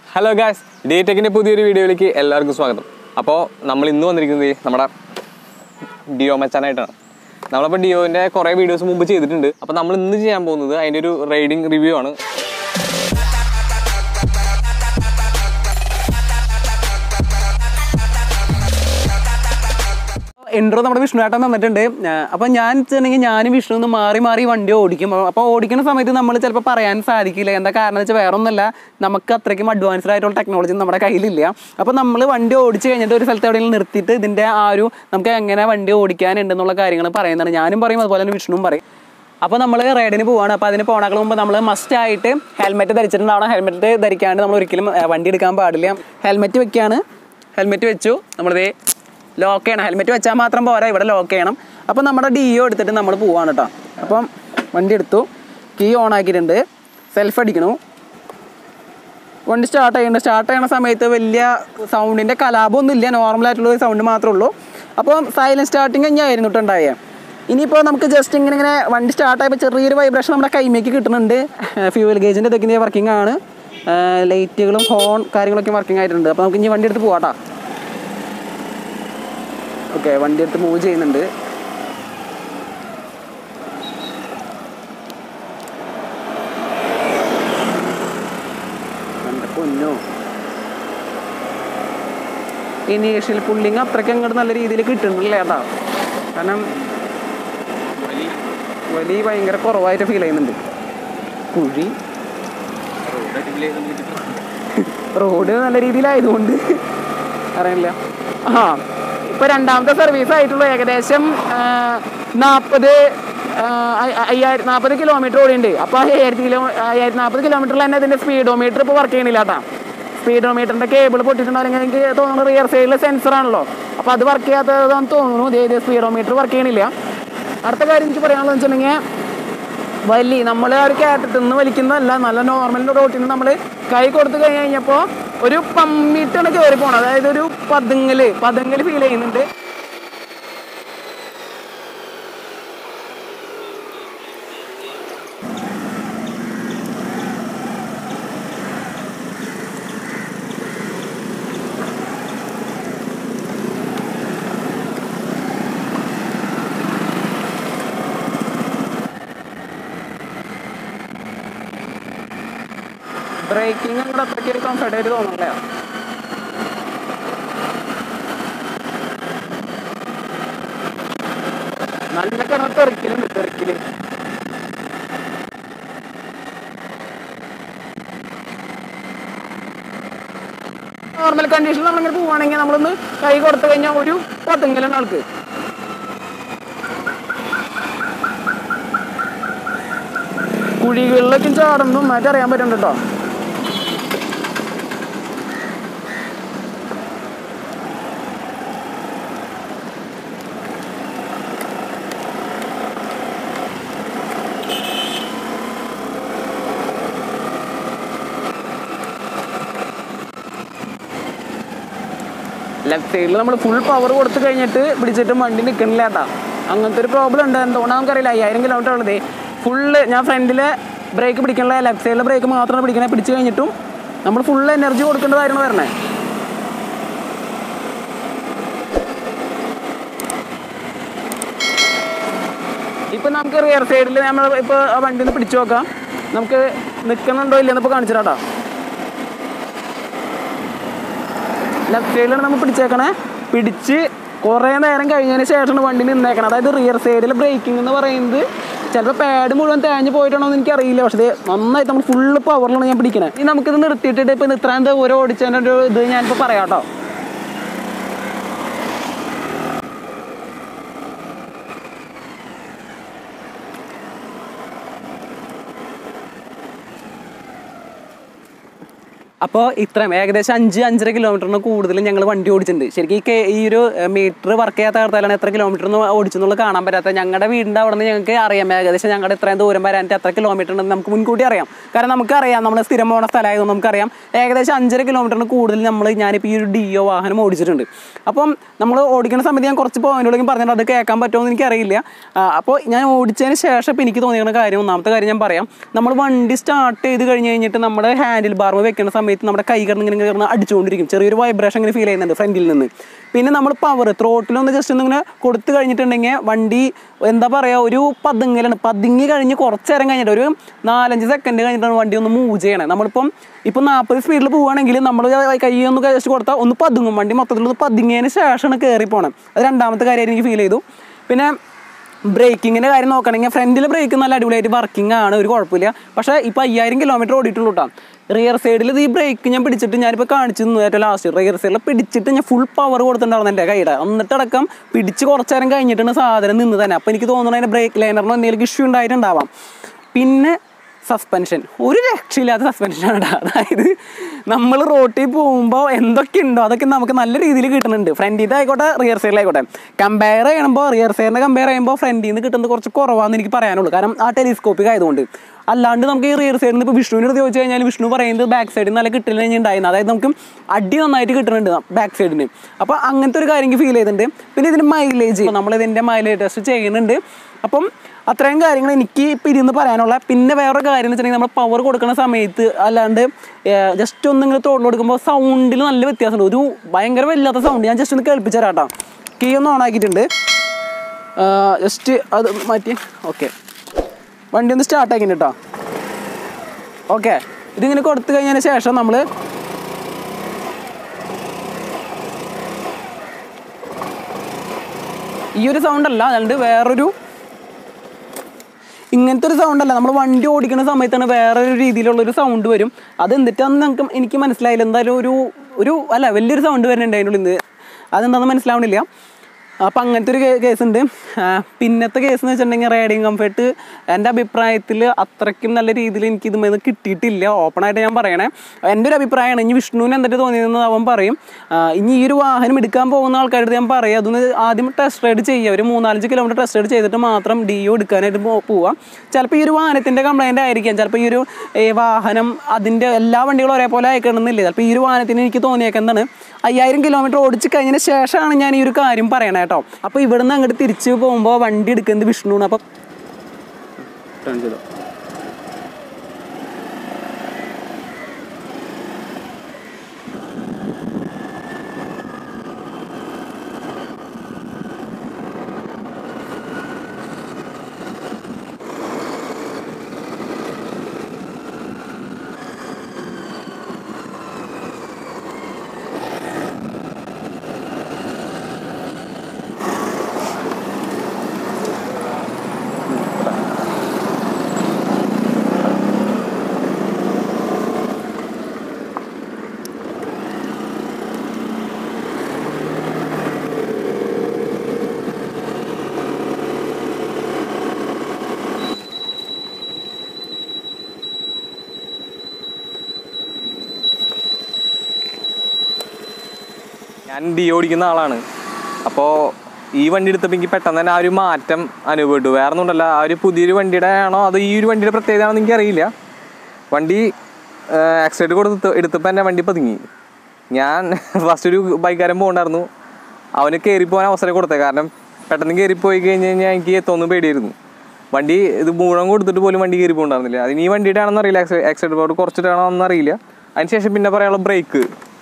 hello guys day ടെക്കിൻ്റെ പുതിയൊരു വീഡിയോയിലേക്ക് എല്ലാവർക്കും സ്വാഗതം അപ്പോൾ നമ്മൾ ഇന്ന് വന്നിരിക്കുന്നത് നമ്മുടെ ഡിയോ മച്ചാനായിട്ടാണ് നമ്മളപ്പോൾ ഡിയോൻ്റെ കുറേ വീഡിയോസ് മുമ്പ് ചെയ്തിട്ടുണ്ട് അപ്പോൾ നമ്മൾ ഇന്ന് ചെയ്യാൻ പോകുന്നത് അതിൻ്റെ ഒരു റൈഡിങ് റിവ്യൂ ആണ് ഇൻട്രോ നമ്മുടെ വിഷ്ണുവേട്ടൻ തന്നിട്ടുണ്ട് അപ്പോൾ ഞാൻ വെച്ചിട്ടുണ്ടെങ്കിൽ ഞാനും വിഷ്ണു ഒന്ന് മാറി മാറി വണ്ടി ഓടിക്കും അപ്പോൾ ഓടിക്കുന്ന സമയത്ത് നമ്മൾ ചിലപ്പോൾ പറയാൻ സാധിക്കില്ല എന്താ കാരണം വെച്ചാൽ വേറെ ഒന്നല്ല നമുക്ക് അത്രയ്ക്കും അഡ്വാൻസ്ഡ് ആയിട്ടുള്ള ടെക്നോളജി നമ്മുടെ കയ്യിലില്ല അപ്പോൾ നമ്മൾ വണ്ടി ഓടിച്ച് കഴിഞ്ഞിട്ട് ഒരു സ്ഥലത്ത് എവിടെയെങ്കിലും നിർത്തിയിട്ട് ഇതിൻ്റെ ആ ഒരു നമുക്ക് എങ്ങനെ വണ്ടി ഓടിക്കാനുണ്ടെന്നുള്ള കാര്യങ്ങൾ പറയുന്നതാണ് ഞാനും പറയും അതുപോലെ തന്നെ വിഷ്ണുവും പറയും അപ്പോൾ നമ്മൾ റൈഡിന് പോവാണ് അപ്പോൾ അതിന് പോണേക്കാൾ മുമ്പ് നമ്മൾ മസ്റ്റ് ആയിട്ട് ഹെൽമെറ്റ് ധരിച്ചിട്ടുണ്ടാവണം ഹെൽമെറ്റ് ധരിക്കാണ്ട് നമ്മൾ ഒരിക്കലും ഏ, വണ്ടി എടുക്കാൻ പാടില്ല ഹെൽമെറ്റ് വെക്കുകയാണ് ഹെൽമെറ്റ് വെച്ചു നമ്മളിത് ലോക്ക് ചെയ്യണം ഹെൽമെറ്റ് വെച്ചാൽ മാത്രം പോരാ ഇവിടെ ലോക്ക് ചെയ്യണം അപ്പോൾ നമ്മുടെ ഡി ഒ എടുത്തിട്ട് നമ്മൾ പോവാണ് കേട്ടോ അപ്പം വണ്ടി എടുത്തു കീ ഓൺ ആക്കിയിട്ടുണ്ട് സെൽഫ് അടിക്കണു വണ്ടി സ്റ്റാർട്ട് ചെയ്യുന്നുണ്ട് സ്റ്റാർട്ട് ചെയ്യുന്ന സമയത്ത് വലിയ സൗണ്ടിൻ്റെ കലാപമൊന്നും ഇല്ല നോർമലായിട്ടുള്ള ഒരു സൗണ്ട് മാത്രമേ ഉള്ളൂ അപ്പം സൈലൻറ്റ് സ്റ്റാർട്ടിങ് തന്നെയായിരുന്നു കേട്ടോ ഉണ്ടായേ ഇനിയിപ്പോൾ നമുക്ക് ജസ്റ്റ് ഇങ്ങനെ ഇങ്ങനെ വണ്ടി സ്റ്റാർട്ടായപ്പോൾ ചെറിയൊരു വൈബ്രേഷൻ നമ്മുടെ കൈമേക്ക് കിട്ടുന്നുണ്ട് ഫ്യൂവൽ ഗേജിൻ്റെ ഇതൊക്കെ വർക്കിംഗ് ആണ് ലൈറ്റുകളും ഹോൺ കാര്യങ്ങളൊക്കെ വർക്കിംഗ് ആയിട്ടുണ്ട് അപ്പോൾ നമുക്ക് ഇനി വണ്ടി എടുത്ത് പോവാട്ടോ ഓക്കെ വണ്ടി എടുത്ത് മൂവ് ചെയ്യുന്നുണ്ട് എൻ്റെ പൊന്നോ ഇനീഷ്യൽ പുള്ളിങ് അത്രയ്ക്ക് അങ്ങോട്ട് നല്ല രീതിയിൽ കിട്ടുന്നില്ല കേട്ടോ കാരണം വലിയ ഭയങ്കര കുറവായിട്ട് ഫീൽ ചെയ്യുന്നുണ്ട് കുഴി റോഡ് നല്ല രീതിയിലായതുകൊണ്ട് അറിയില്ല ആ ഇപ്പൊ രണ്ടാമത്തെ സർവീസ് ആയിട്ടുള്ള ഏകദേശം നാൽപ്പത് അയ്യായിരം നാൽപ്പത് കിലോമീറ്റർ ഓടിയുണ്ട് അപ്പോൾ അയ്യായിരത്തി കിലോ അയ്യായിരത്തി നാൽപ്പത് കിലോമീറ്ററിൽ തന്നെ ഇതിന്റെ സ്പീഡോമീറ്റർ ഇപ്പോൾ വർക്ക് ചെയ്യണില്ല കേട്ടോ സ്പീഡോമീറ്ററിന്റെ കേബിൾ പൊട്ടിയിട്ടുണ്ടെങ്കിൽ എനിക്ക് തോന്നുന്നു റിയർ സൈഡിൽ സെൻസർ ആണല്ലോ അപ്പോൾ അത് വർക്ക് ചെയ്യാത്തതാണെന്ന് തോന്നുന്നു ഇതേ സ്പീഡോമീറ്റർ വർക്ക് ചെയ്യണില്ല അടുത്ത കാര്യം എനിക്ക് പറയാനുള്ളത് വെച്ചിട്ടുണ്ടെങ്കിൽ വലി നമ്മൾ ആ ഒരു കാറ്റത്തിൽ നിന്ന് വലിക്കുന്നതല്ല നല്ല നോർമൽ റോട്ടിൽ നിന്ന് നമ്മൾ കൈ കൊടുത്തു കഴിഞ്ഞ് കഴിഞ്ഞപ്പോൾ ഒരു പമ്മിട്ടാണ് കയറി പോണത് അതായത് ഒരു പതുങ്ങല് പതുങ്ങല് ഫീൽ ചെയ്യുന്നുണ്ട് ബ്രേക്കിംഗ് അങ്ങോട്ട് അത്രയ്ക്ക് ഒരു കംഫർട്ടായിട്ട് തോന്നുന്നില്ല നല്ല കിണർ തെറിക്കലുണ്ട് തെറിക്കല് നോർമൽ കണ്ടീഷനിൽ നമ്മളിങ്ങനെ പോവുകയാണെങ്കിൽ നമ്മളൊന്ന് കൈ കൊടുത്തു കഴിഞ്ഞാൽ ഒരു പത്തുങ്കലാണ് ആൾക്ക് കുഴികളിലൊക്കെ ചാടുന്നു നന്നായിട്ട് അറിയാൻ പറ്റുന്നുണ്ട് കേട്ടോ ലെഫ്റ്റ് സൈഡിൽ നമ്മൾ ഫുൾ പവർ കൊടുത്തു കഴിഞ്ഞിട്ട് പിടിച്ചിട്ടും വണ്ടി നിൽക്കണില്ല കേട്ടാ അങ്ങനത്തെ ഒരു പ്രോബ്ലം ഉണ്ട് എന്തുകൊണ്ടാണ് നമുക്കറിയില്ല അയ്യായിരം കിലോമീറ്റർ ഉള്ളത് ഫുള്ള് ഞാൻ ഫ്രണ്ടിൽ ബ്രേക്ക് പിടിക്കണില്ല ലെഫ്റ്റ് സൈഡിലെ ബ്രേക്ക് മാത്രമാണ് പിടിക്കണേ പിടിച്ചു കഴിഞ്ഞിട്ടും നമ്മൾ ഫുൾ എനർജി കൊടുക്കേണ്ടതായിരുന്നു വരണേ ഇപ്പം നമുക്ക് റിയർ സൈഡിൽ നമ്മൾ ഇപ്പോൾ ആ വണ്ടി ഒന്ന് പിടിച്ചു നോക്കാം നമുക്ക് നിൽക്കണുണ്ടോ ഇല്ലെന്ന് ഇപ്പോൾ കാണിച്ചിട്ടാ ലെഫ്റ്റ് സൈഡിലാണ് നമ്മൾ പിടിച്ചേക്കണേ പിടിച്ച് കുറേ നേരം കഴിഞ്ഞതിന് ശേഷമാണ് വണ്ടി നിന്നേക്കണം അതായത് റിയർ സൈഡിൽ ബ്രേക്കിംഗ് എന്ന് പറയുന്നത് ചിലപ്പോൾ പാഡ് മുഴുവൻ തേഞ്ഞ് പോയിട്ടാണോ എന്ന് എനിക്കറിയില്ല പക്ഷേ ഇത് നന്നായിട്ട് നമ്മൾ ഫുള്ള് പവറിലാണ് ഞാൻ പിടിക്കണേ ഇനി നമുക്കിത് നിർത്തിയിട്ടിട്ട് ഇപ്പം ഇത്രയും ഓരോ ഓടിച്ചതിൻ്റെ ഒരു ഇത് ഞാനിപ്പോൾ പറയാം കേട്ടോ അപ്പോൾ ഇത്രയും ഏകദേശം അഞ്ച് അഞ്ചര കിലോമീറ്ററിന് കൂടുതൽ ഞങ്ങൾ വണ്ടി ഓടിച്ചിട്ടുണ്ട് ശരിക്കും ഈ കേ- ഈ ഒരു മീറ്റർ വർക്ക് ചെയ്യാത്ത കാലത്താണ് എത്ര കിലോമീറ്റർ ഓടിച്ചെന്നുള്ളത് കാണാൻ പറ്റാത്ത ഞങ്ങളുടെ വീടിൻ്റെ അവിടെ നിന്ന് ഞങ്ങൾക്ക് അറിയാം ഏകദേശം ഞങ്ങളുടെ ഇത്രയും ദൂരം വരാനായിട്ട് എത്ര കിലോമീറ്റർ ഉണ്ടെന്ന് നമുക്ക് മുൻകൂട്ടി അറിയാം കാരണം നമുക്കറിയാം നമ്മൾ സ്ഥിരം പോകുന്ന സ്ഥലമായതുകൊണ്ട് നമുക്കറിയാം ഏകദേശം അഞ്ചര കിലോമീറ്ററിന് കൂടുതൽ നമ്മൾ ഞാനിപ്പോൾ ഈ ഒരു ഡി ഒ വാഹനം ഓടിച്ചിട്ടുണ്ട് അപ്പം നമ്മൾ ഓടിക്കുന്ന സമയത്ത് ഞാൻ കുറച്ച് പോയിന്റുകളൊക്കെ പറഞ്ഞിട്ട് അത് കേൾക്കാൻ പറ്റുമോ എന്ന് എനിക്കറിയില്ല ആ, അപ്പോൾ ഞാൻ ഓടിച്ചതിന് ശേഷം ഇപ്പോൾ എനിക്ക് തോന്നിയ കാര്യം ഒന്നാമത്തെ കാര്യം ഞാൻ പറയാം നമ്മൾ വണ്ടി സ്റ്റാർട്ട് ചെയ്ത് കഴിഞ്ഞ് കഴിഞ്ഞിട്ട് നമ്മുടെ ഹാൻഡിൽ ബാർമ വെക്കുന്ന സമയത്ത് സമയത്ത് നമ്മുടെ കൈ കിടന്ന് ഇങ്ങനെ കിടന്ന് അടിച്ചുകൊണ്ടിരിക്കും ചെറിയൊരു വൈബ്രേഷൻ ഇങ്ങനെ ഫീൽ ചെയ്യുന്നുണ്ട് ഫ്രണ്ടിൽ നിന്ന് പിന്നെ നമ്മൾ പവർ ത്രോട്ടിലൊന്ന് ജസ്റ്റ് ഒന്ന് ഇങ്ങനെ കൊടുത്തു കഴിഞ്ഞിട്ടുണ്ടെങ്കിൽ വണ്ടി എന്താ പറയുക ഒരു പതുങ്ങലാണ് പതുങ്ങി കഴിഞ്ഞ് കുറച്ച് നേരം കഴിഞ്ഞിട്ട് ഒരു നാലഞ്ച് സെക്കൻഡ് കഴിഞ്ഞിട്ടാണ് വണ്ടി ഒന്ന് മൂവ് ചെയ്യണേ നമ്മളിപ്പം ഇപ്പം നാൽപ്പത് സ്പീഡിൽ പോവുകയാണെങ്കിൽ നമ്മൾ കൈ ഒന്ന് ജസ്റ്റ് കൊടുത്താൽ ഒന്ന് പതുങ്ങും വണ്ടി മൊത്തത്തിൽ ഒന്ന് പതുങ്ങിയതിന് ശേഷമാണ് കയറി പോകണം അത് രണ്ടാമത്തെ കാര്യമായിട്ട് എനിക്ക് ഫീൽ ചെയ്തു പിന്നെ ബ്രേക്കിങ്ങിൻ്റെ കാര്യം നോക്കണമെങ്കിൽ ഫ്രണ്ടിൽ ബ്രേക്ക് നല്ല അടിപൊളിയായിട്ട് വർക്കിംഗ് ആണ് ഒരു കുഴപ്പമില്ല പക്ഷേ ഇപ്പോൾ അയ്യായിരം കിലോമീറ്റർ ഓടിയിട്ടുള്ളൂ കേട്ടോ റിയർ സൈഡിൽ ഈ ബ്രേക്ക് ഞാൻ പിടിച്ചിട്ട് ഞാനിപ്പോൾ കാണിച്ചു തന്നു ഏറ്റവും ലാസ്റ്റ് റിയർ സൈഡിൽ പിടിച്ചിട്ട് ഞാൻ ഫുൾ പവർ കൊടുത്തിട്ടുണ്ടായിരുന്നു എൻ്റെ കൈയുടെ എന്നിട്ടടക്കം പിടിച്ച് കുറച്ച് നേരം കഴിഞ്ഞിട്ടാണ് സാധനം നിന്ന് തന്നെ അപ്പോൾ എനിക്ക് തോന്നുന്നത് അതിൻ്റെ ബ്രേക്ക് ലൈനറിന് എന്തെങ്കിലും ഇഷ്യൂ ഉണ്ടായിട്ടുണ്ടാവാം പിന്നെ സസ്പെൻഷൻ ഒരു രക്ഷയില്ലാത്ത സസ്പെൻഷനാണ് കേട്ടോ അതായത് നമ്മൾ റോട്ടിൽ പോകുമ്പോൾ എന്തൊക്കെ ഉണ്ടോ അതൊക്കെ നമുക്ക് നല്ല രീതിയിൽ കിട്ടുന്നുണ്ട് ഫ്രണ്ടിൽ ആയിക്കോട്ടെ റിയർ സൈഡിലായിക്കോട്ടെ കമ്പയർ ചെയ്യുമ്പോൾ റിയർ സൈഡിനെ കമ്പയർ ചെയ്യുമ്പോൾ ഫ്രണ്ടിൽ നിന്ന് കിട്ടുന്നത് കുറച്ച് കുറവാണെന്ന് എനിക്ക് പറയാനുള്ളൂ കാരണം ആ ടെലിസ്കോപ്പിക് ആയതുകൊണ്ട് അല്ലാണ്ട് നമുക്ക് ഈ റിയർ സൈഡിൽ നിന്ന് ഇപ്പോൾ വിഷ്ണുവിനോട് ചോദിച്ചു കഴിഞ്ഞാൽ വിഷ്ണു പറയുന്നത് ബാക്ക് സൈഡിൽ നല്ല കിട്ടില്ല ഉണ്ടായിരുന്നു അതായത് നമുക്ക് അടി നന്നായിട്ട് കിട്ടുന്നുണ്ട് ബാക്ക് സൈഡിന് അപ്പോൾ അങ്ങനത്തെ ഒരു കാര്യം എനിക്ക് ഫീൽ ചെയ്തിട്ടുണ്ട് പിന്നെ ഇതിന് മൈലേജ് നമ്മളിതിൻ്റെ മൈലേജ് ടെസ്റ്റ് ചെയ്യുന്നുണ്ട് അപ്പം അത്രയും കാര്യങ്ങൾ എനിക്ക് ഇപ്പം ഇരുന്ന് പറയാനുള്ള പിന്നെ വേറെ കാര്യം എന്ന് വെച്ചിട്ടുണ്ടെങ്കിൽ നമ്മൾ പവർ കൊടുക്കുന്ന സമയത്ത് അല്ലാണ്ട് ജസ്റ്റ് ഒന്ന് ഇങ്ങനെ തോളിൽ കൊടുക്കുമ്പോൾ സൗണ്ടിൽ നല്ല വ്യത്യാസമുണ്ട് ഒരു ഭയങ്കര വല്ലാത്ത സൗണ്ട് ഞാൻ ജസ്റ്റ് ഒന്ന് കേൾപ്പിച്ചു തരാം കേട്ടോ കീ ഒന്ന് ഓൺ ആക്കിയിട്ടുണ്ട് ജസ്റ്റ് അത് മാറ്റി ഓക്കെ വണ്ടി ഒന്ന് സ്റ്റാർട്ട് ആക്കിയിട്ട് കേട്ടോ ഓക്കെ ഇതിങ്ങനെ കൊടുത്തു കഴിഞ്ഞതിന് ശേഷം നമ്മൾ ഈ ഒരു സൗണ്ട് അല്ല അല്ലാണ്ട് വേറൊരു ഇങ്ങനത്തെ ഒരു സൗണ്ട് അല്ല നമ്മൾ വണ്ടി ഓടിക്കുന്ന സമയത്താണ് വേറൊരു രീതിയിലുള്ള ഒരു സൗണ്ട് വരും അത് എന്നിട്ടാന്ന് നമുക്ക് എനിക്ക് മനസ്സിലായില്ല എന്തായാലും ഒരു ഒരു അല്ല വലിയൊരു സൗണ്ട് വരുന്നുണ്ട് അതിൻ്റെ ഉള്ളിൽ നിന്ന് അതെന്താണെന്ന് മനസ്സിലാവണില്ല അപ്പം അങ്ങനത്തെ ഒരു കേസ് ഉണ്ട് പിന്നത്തെ കേസ് എന്ന് വെച്ചിട്ടുണ്ടെങ്കിൽ റൈഡിങ് കംഫർട്ട് എൻ്റെ അഭിപ്രായത്തിൽ അത്രയ്ക്കും നല്ല രീതിയിൽ എനിക്ക് ഇതുമെന്ന് കിട്ടിയിട്ടില്ല ഓപ്പണായിട്ട് ഞാൻ പറയണേ എൻ്റെ ഒരു അഭിപ്രായമാണ് ഇനി വിഷ്ണുവിന് എന്തിട്ട് തോന്നിയതെന്ന് അവൻ പറയും ആ, ഇനി ഈ ഒരു വാഹനം എടുക്കാൻ പോകുന്ന ആൾക്കാരുടെ ഞാൻ പറയും അതൊന്ന് ആദ്യം ടെസ്റ്റ് റൈഡ് ചെയ്യുക ഒരു മൂന്നാലഞ്ച് കിലോമീറ്റർ ടെസ്റ്റ് റൈഡ് ചെയ്തിട്ട് മാത്രം ഡി ഒ എടുക്കാനായിട്ട് പോ- പോവാം ചിലപ്പോൾ ഈ ഒരു വാഹനത്തിൻ്റെ കംപ്ലൈൻറ്റ് ആയിരിക്കാം ചിലപ്പോൾ ഈ ഒരു ഏ, വാഹനം അതിൻ്റെ എല്ലാ വണ്ടികളും ഒരേപോലെ അയക്കണമെന്നില്ല ചിലപ്പോൾ ഈ ഒരു വാഹനത്തിന് എനിക്ക് തോന്നിയേക്കാം എന്താണ് അയ്യായിരം കിലോമീറ്റർ ഓടിച്ച് കഴിഞ്ഞതിന് ശേഷമാണ് ഞാൻ ഈ ഒരു കാര്യം പറയണേ കേട്ടോ അപ്പോൾ ഇവിടുന്ന് അങ്ങോട്ട് തിരിച്ച് പോകുമ്പോൾ വണ്ടി എടുക്കുന്നത് വിഷ്ണുവാണ് അപ്പം ടേൺ ചെയ്തോ ഞാൻ ഡി ഓടിക്കുന്ന ആളാണ് അപ്പോൾ ഈ വണ്ടി എടുത്തപ്പോൾ എനിക്ക് പെട്ടെന്ന് തന്നെ ആ ഒരു മാറ്റം അനുഭവപ്പെട്ടു വേറെ ഒന്നുമല്ല ആ ഒരു പുതിയൊരു വണ്ടിയുടെ ആണോ അത് ഈ ഒരു വണ്ടിയുടെ പ്രത്യേകത ആണെന്ന് എനിക്കറിയില്ല വണ്ടി ആക്സിഡൻറ്റ് കൊടുത്ത് എടുത്തപ്പോൾ എൻ്റെ വണ്ടി പതുങ്ങി ഞാൻ ഫസ്റ്റ് ഒരു ബൈക്കാരൻ പോകണ്ടായിരുന്നു അവന് കയറിപ്പോകാൻ അവസരം കൊടുത്തത് കാരണം പെട്ടെന്ന് കയറിപ്പോയി കഴിഞ്ഞ് കഴിഞ്ഞാൽ എനിക്ക് എത്തൊന്നും പേടിയായിരുന്നു വണ്ടി ഇത് മുഴുവൻ കൊടുത്തിട്ട് പോലും വണ്ടി കയറി പോകണ്ടായിരുന്നില്ല അതിന് ഈ വണ്ടിയുടെ ആണെന്ന് അറിയില്ല ആക്സിഡൻറ്റ് പവർ കുറച്ചിട്ടാണോ എന്ന് അറിയില്ല അതിനുശേഷം പിന്നെ പറയാനുള്ള ബ്രേക്ക്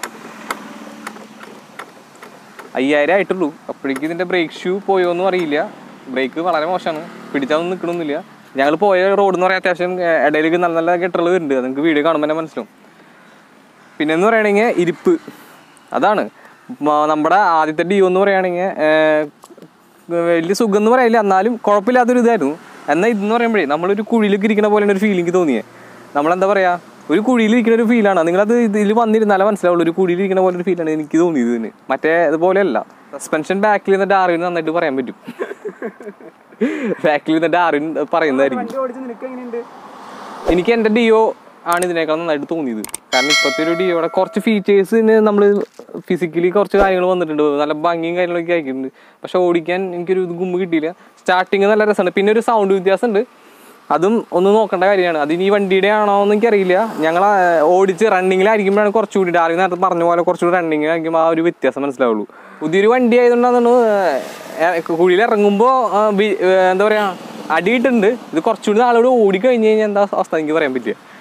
അയ്യായിരം ആയിട്ടുള്ളൂ അപ്പോഴേക്കും ഇതിൻ്റെ ബ്രേക്ക് ഷൂ പോയോ എന്നും അറിയില്ല ബ്രേക്ക് വളരെ മോശമാണ് പിടിച്ചാൽ നിൽക്കണമെന്നില്ല ഞങ്ങൾ പോയ റോഡ് എന്ന് പറയാൻ അത്യാവശ്യം ഏർ, ഇടയിലേക്ക് നല്ല നല്ല കെട്ടുകൾ വരുന്നുണ്ട് അത് നിങ്ങൾക്ക് വീഡിയോ കാണുമ്പോൾ തന്നെ മനസ്സിലാവും പിന്നെ എന്ന് പറയുകയാണെങ്കിൽ ഇരിപ്പ് അതാണ് മ- നമ്മുടെ ആദ്യത്തെ ഡി എന്ന് പറയുകയാണെങ്കിൽ വലിയ സുഖം എന്ന് പറയില്ല എന്നാലും കുഴപ്പമില്ലാത്തൊരു ഇതായിരുന്നു എന്നാൽ ഇതെന്ന് പറയുമ്പോഴേ നമ്മളൊരു കുഴിയിലേക്ക് ഇരിക്കുന്ന പോലെയാണ് ഒരു ഫീലിംഗ് തോന്നിയേ നമ്മളെന്താ പറയുക ഒരു കുഴിയിലിരിക്കുന്ന ഒരു ഫീലാണ് നിങ്ങളത് ഇതിൽ വന്നിരുന്നാലേ മനസ്സിലാവുള്ളൂ ഒരു കുഴിയിലിരിക്കുന്ന പോലെ ഒരു ഫീലാണ് എനിക്ക് തോന്നിയത് ഇതിന് മറ്റേ അതുപോലെയല്ല സസ്പെൻഷൻ ബാക്കിൽ നിന്നിട്ട് ആറിന് നന്നായിട്ട് പറയാൻ പറ്റും ബാക്കിൽ നിന്നിട്ട് ആറിന് പറയുന്നതായിരിക്കും വണ്ടി ഓടിച്ച് നിനക്ക് എങ്ങനെയുണ്ട് എനിക്ക് എൻ്റെ ഡിയോ ആണ് ഇതിനേക്കാൾ നന്നായിട്ട് തോന്നിയത് കാരണം ഇപ്പോഴത്തെ ഒരു ഡിയോയുടെ കുറച്ച് ഫീച്ചേഴ്സിന് നമ്മൾ ഫിസിക്കലി കുറച്ച് കാര്യങ്ങൾ വന്നിട്ടുണ്ട് നല്ല ഭംഗിയും കാര്യങ്ങളൊക്കെ ആക്കിയിട്ടുണ്ട് പക്ഷെ ഓടിക്കാൻ എനിക്കൊരു ഇത് ഗുമ്മ് കിട്ടിയില്ല സ്റ്റാർട്ടിങ് നല്ല രസമാണ് പിന്നെ ഒരു സൗണ്ട് വ്യത്യാസമുണ്ട് അതും ഒന്ന് നോക്കേണ്ട കാര്യമാണ് അതിന് ഈ വണ്ടിയുടെ ആണോ എന്ന് എനിക്കറിയില്ല ഞങ്ങൾ ഓടിച്ച് റണ്ണിങ്ങിലായിരിക്കുമ്പോഴാണ് കുറച്ചുകൂടി ഡാർവി നേരത്തെ പറഞ്ഞ പോലെ കുറച്ചുകൂടി റണ്ണിങ്ങിലായിരിക്കുമ്പോൾ ആ ഒരു വ്യത്യാസം മനസ്സിലാവുള്ളൂ പുതിയൊരു വണ്ടി ആയതുകൊണ്ടാണ് കുഴിയിൽ ഇറങ്ങുമ്പോൾ എന്താ പറയുക അടിയിട്ടുണ്ട് ഇത് കുറച്ചുകൂടി നാളോട് ഓടി കഴിഞ്ഞ് കഴിഞ്ഞാൽ എന്താ അവസ്ഥ എനിക്ക് പറയാൻ പറ്റില്ല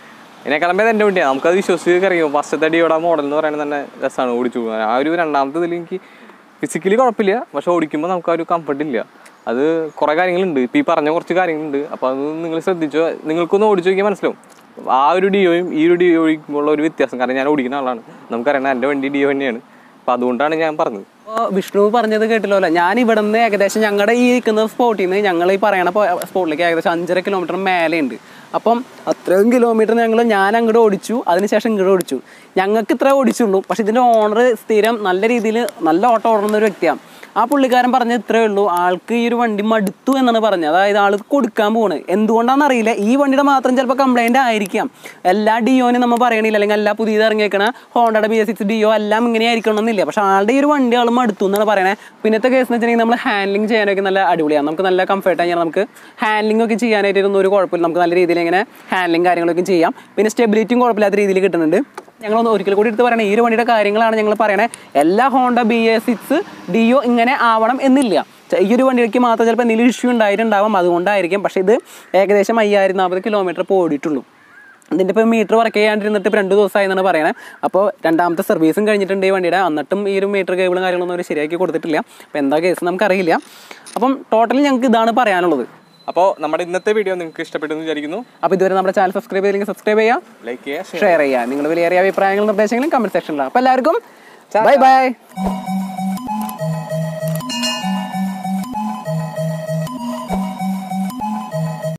ഇതിനേക്കാളും ഭേദം എൻ്റെ വണ്ടിയാണ് നമുക്കത് വിശ്വസിച്ച് അറിയും ഫസ്റ്റത്തെ ഡിയോടെ മോഡൽ എന്ന് പറയുന്നത് തന്നെ രസമാണ് ഓടിച്ചു പോകാൻ ആ ഒരു രണ്ടാമത്തെ ഇതിൽ എനിക്ക് ഫിസിക്കലി കുഴപ്പമില്ല പക്ഷെ ഓടിക്കുമ്പോൾ നമുക്ക് ആ ഒരു കംഫർട്ട് ഇല്ല അത് കുറേ കാര്യങ്ങളുണ്ട് ഇപ്പം ഈ പറഞ്ഞ കുറച്ച് കാര്യങ്ങളുണ്ട് അപ്പോൾ അത് നിങ്ങൾ ശ്രദ്ധിച്ചോ നിങ്ങൾക്കൊന്ന് ഓടിച്ചു നോക്കിയാൽ മനസ്സിലാവും ആ ഒരു ഡിയോയും ഈ ഒരു ഡിയോയ്ക്കുള്ള ഒരു വ്യത്യാസം കാരണം ഞാൻ ഓടിക്കുന്ന ആളാണ് നമുക്കറിയണം എൻ്റെ വണ്ടി ഡിയോ തന്നെയാണ് അപ്പം അതുകൊണ്ടാണ് ഞാൻ പറഞ്ഞത് അപ്പോൾ വിഷ്ണു പറഞ്ഞത് കേട്ടില്ലോ അല്ലേ ഞാൻ ഇവിടെ നിന്ന് ഏകദേശം ഞങ്ങളുടെ ഈ നിൽക്കുന്ന സ്പോട്ടിൽ നിന്ന് ഞങ്ങൾ ഈ പറയണ സ്പോട്ടിലേക്ക് ഏകദേശം അഞ്ചര കിലോമീറ്റർ മേലെയുണ്ട് അപ്പം അത്രയും കിലോമീറ്റർ ഞങ്ങൾ ഞാൻ അങ്ങോട്ട് ഓടിച്ചു അതിനുശേഷം ഇങ്ങോട്ട് ഓടിച്ചു ഞങ്ങൾക്ക് ഇത്ര ഓടിച്ചുള്ളൂ പക്ഷെ ഇതിൻ്റെ ഓണർ സ്ഥിരം നല്ല രീതിയിൽ നല്ല ഓട്ടം ഓടുന്ന ഒരു വ്യക്തിയാണ് ആ പുള്ളിക്കാരൻ പറഞ്ഞത് ഇത്രേ ഉള്ളൂ ആൾക്ക് ഈ ഒരു വണ്ടി മടുത്തു എന്നാണ് പറഞ്ഞത് അതായത് ആൾ കൊടുക്കാൻ പോണ് എന്തുകൊണ്ടാണെന്ന് അറിയില്ല ഈ വണ്ടിയുടെ മാത്രം ചിലപ്പോൾ കംപ്ലൈന്റ് ആയിരിക്കാം എല്ലാ ഡിയോനും നമ്മൾ പറയണില്ല അല്ലെങ്കിൽ എല്ലാ പുതിയത് ഇറങ്ങിയേക്കണ ഹോണ്ടയുടെ ബി എസ് സിക്സ് ഡിയോ എല്ലാം ഇങ്ങനെ ആയിരിക്കണം എന്നില്ല പക്ഷെ ആളുടെ ഈ ഒരു വണ്ടി ആൾ മടുത്തു എന്നാണ് പറയണത് പിന്നത്തെ കേസ് എന്ന് വെച്ചിട്ടുണ്ടെങ്കിൽ നമ്മൾ ഹാൻഡ്ലിംഗ് ചെയ്യാനൊക്കെ നല്ല അടിപൊളിയാണ് നമുക്ക് നല്ല കംഫർട്ട് ആയി നമുക്ക് ഹാൻഡ്ലിംഗ് ഒക്കെ ചെയ്യാനായിട്ടൊന്നും ഒരു കുഴപ്പമില്ല നമുക്ക് നല്ല രീതിയിൽ ഇങ്ങനെ ഹാൻഡ്ലിംഗ് കാര്യങ്ങളൊക്കെ ചെയ്യാം പിന്നെ സ്റ്റെബിലിറ്റിയും കുഴപ്പമില്ലാത്ത രീതിയിൽ കിട്ടുന്നുണ്ട് ഞങ്ങളൊന്ന് ഒരിക്കൽ കൂടി എടുത്ത് പറയണേ ഈ ഒരു വണ്ടിയുടെ കാര്യങ്ങളാണ് ഞങ്ങൾ പറയണേ എല്ലാ Honda B A six Dio ഇങ്ങനെ ആവണം എന്നില്ല ച- ഈ ഒരു വണ്ടിക്ക് മാത്രം ചിലപ്പോൾ എന്തെങ്കിലും ഇഷ്യൂ ഉണ്ടായിട്ടുണ്ടാവാം അതുകൊണ്ടായിരിക്കും പക്ഷേ ഇത് ഏകദേശം അയ്യായിരത്തി നാൽപ്പത് കിലോമീറ്റർ ഇപ്പോൾ ഓടിയിട്ടുള്ളൂ ഇതിൻ്റെ ഇപ്പോൾ മീറ്റർ വർക്ക് ചെയ്യാണ്ടിരുന്നിട്ട് ഇപ്പോൾ രണ്ട് ദിവസമായി എന്നാണ് പറയുന്നത് അപ്പോൾ രണ്ടാമത്തെ സർവീസും കഴിഞ്ഞിട്ടുണ്ട് ഈ വണ്ടിയുടെ എന്നിട്ടും ഈ ഒരു മീറ്റർ കേബിളും കാര്യങ്ങളൊന്നും അവർ ശരിയാക്കി കൊടുത്തിട്ടില്ല അപ്പോൾ എന്താ കേസ് നമുക്കറിയില്ല അപ്പം ടോട്ടലി ഞങ്ങൾക്ക് ഇതാണ് പറയാനുള്ളത് അപ്പോൾ നമ്മുടെ ഇന്നത്തെ വീഡിയോ നിങ്ങൾക്ക് ഇഷ്ടപ്പെട്ടെന്ന് വിചാരിക്കുന്നു അപ്പോൾ ഇതുവരെ നമ്മുടെ ചാനൽ സബ്സ്ക്രൈബ് ചെയ്തില്ലെങ്കിൽ സബ്സ്ക്രൈബ് ചെയ്യുക ലൈക്ക് ചെയ്യുക ഷെയർ ചെയ്യുക നിങ്ങൾ വലിയ അഭിപ്രായങ്ങളും നിർദ്ദേശങ്ങളും കമന്റ് സെക്ഷനിലാണ് അപ്പോൾ എല്ലാവർക്കും ബൈ ബൈ